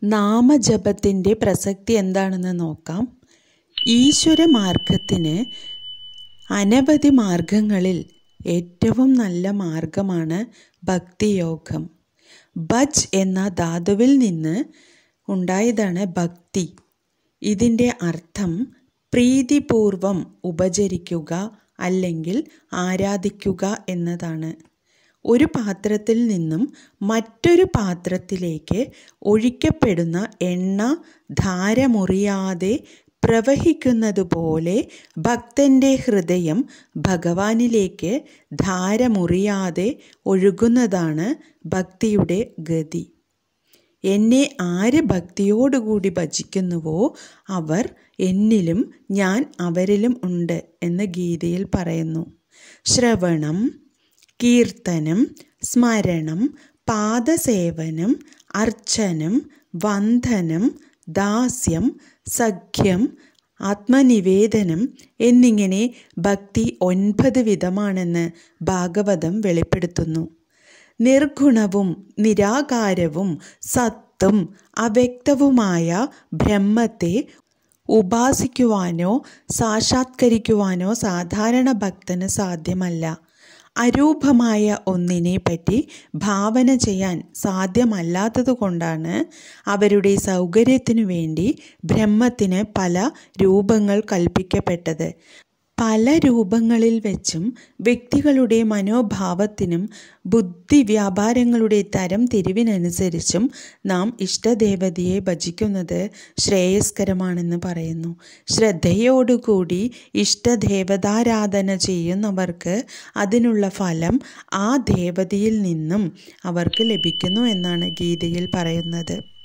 നാമജപത്തിൻ്റെ പ്രസക്തി എന്താണെന്ന് നോക്കാം ഈശ്വര മാർഗത്തിന് അനവധി മാർഗങ്ങളിൽ ഏറ്റവും നല്ല മാർഗമാണ് ഭക്തിയോഗം ഭജ് എന്ന ധാതുവിൽ നിന്ന് ഉണ്ടായതാണ് ഭക്തി ഇതിൻ്റെ അർത്ഥം പ്രീതിപൂർവം ഉപചരിക്കുക അല്ലെങ്കിൽ ആരാധിക്കുക എന്നതാണ് ഒരു പാത്രത്തിൽ നിന്നും മറ്റൊരു പാത്രത്തിലേക്ക് ഒഴിക്കപ്പെടുന്ന എണ്ണ ധാരമുറിയാതെ പ്രവഹിക്കുന്നതുപോലെ ഭക്തൻ്റെ ഹൃദയം ഭഗവാനിലേക്ക് ധാരമുറിയാതെ ഒഴുകുന്നതാണ് ഭക്തിയുടെ ഗതി എന്നെ ആര് ഭക്തിയോടുകൂടി ഭജിക്കുന്നുവോ അവർ എന്നിലും ഞാൻ അവരിലും ഉണ്ട് എന്ന് ഗീതയിൽ പറയുന്നു ശ്രവണം കീർത്തനം സ്മരണം പാദസേവനം അർച്ചനം വന്ദനം ദാസ്യം സഖ്യം ആത്മനിവേദനം എന്നിങ്ങനെ ഭക്തി ഒൻപത് വിധമാണെന്ന് ഭാഗവതം വെളിപ്പെടുത്തുന്നു നിർഗുണവും നിരാകാരവും സത്തും അവ്യക്തവുമായ ബ്രഹ്മത്തെ ഉപാസിക്കുവാനോ സാക്ഷാത്കരിക്കുവാനോ സാധാരണ ഭക്തന് സാധ്യമല്ല അരൂപമായ ഒന്നിനെ പറ്റി ഭാവന ചെയ്യാൻ സാധ്യമല്ലാത്തതുകൊണ്ടാണ് അവരുടെ സൗകര്യത്തിനു വേണ്ടി ബ്രഹ്മത്തിന് പല രൂപങ്ങൾ കൽപ്പിക്കപ്പെട്ടത് പല രൂപങ്ങളിൽ വെച്ചും വ്യക്തികളുടെ മനോഭാവത്തിനും ബുദ്ധി വ്യാപാരങ്ങളുടെ തരം തിരിവിനനുസരിച്ചും നാം ഇഷ്ടദേവതയെ ഭജിക്കുന്നത് ശ്രേയസ്കരമാണെന്ന് പറയുന്നു ശ്രദ്ധയോടുകൂടി ഇഷ്ടദേവതാരാധന ചെയ്യുന്നവർക്ക് അതിനുള്ള ഫലം ആ ദേവതയിൽ നിന്നും അവർക്ക് ലഭിക്കുന്നു എന്നാണ് ഗീതയിൽ പറയുന്നത്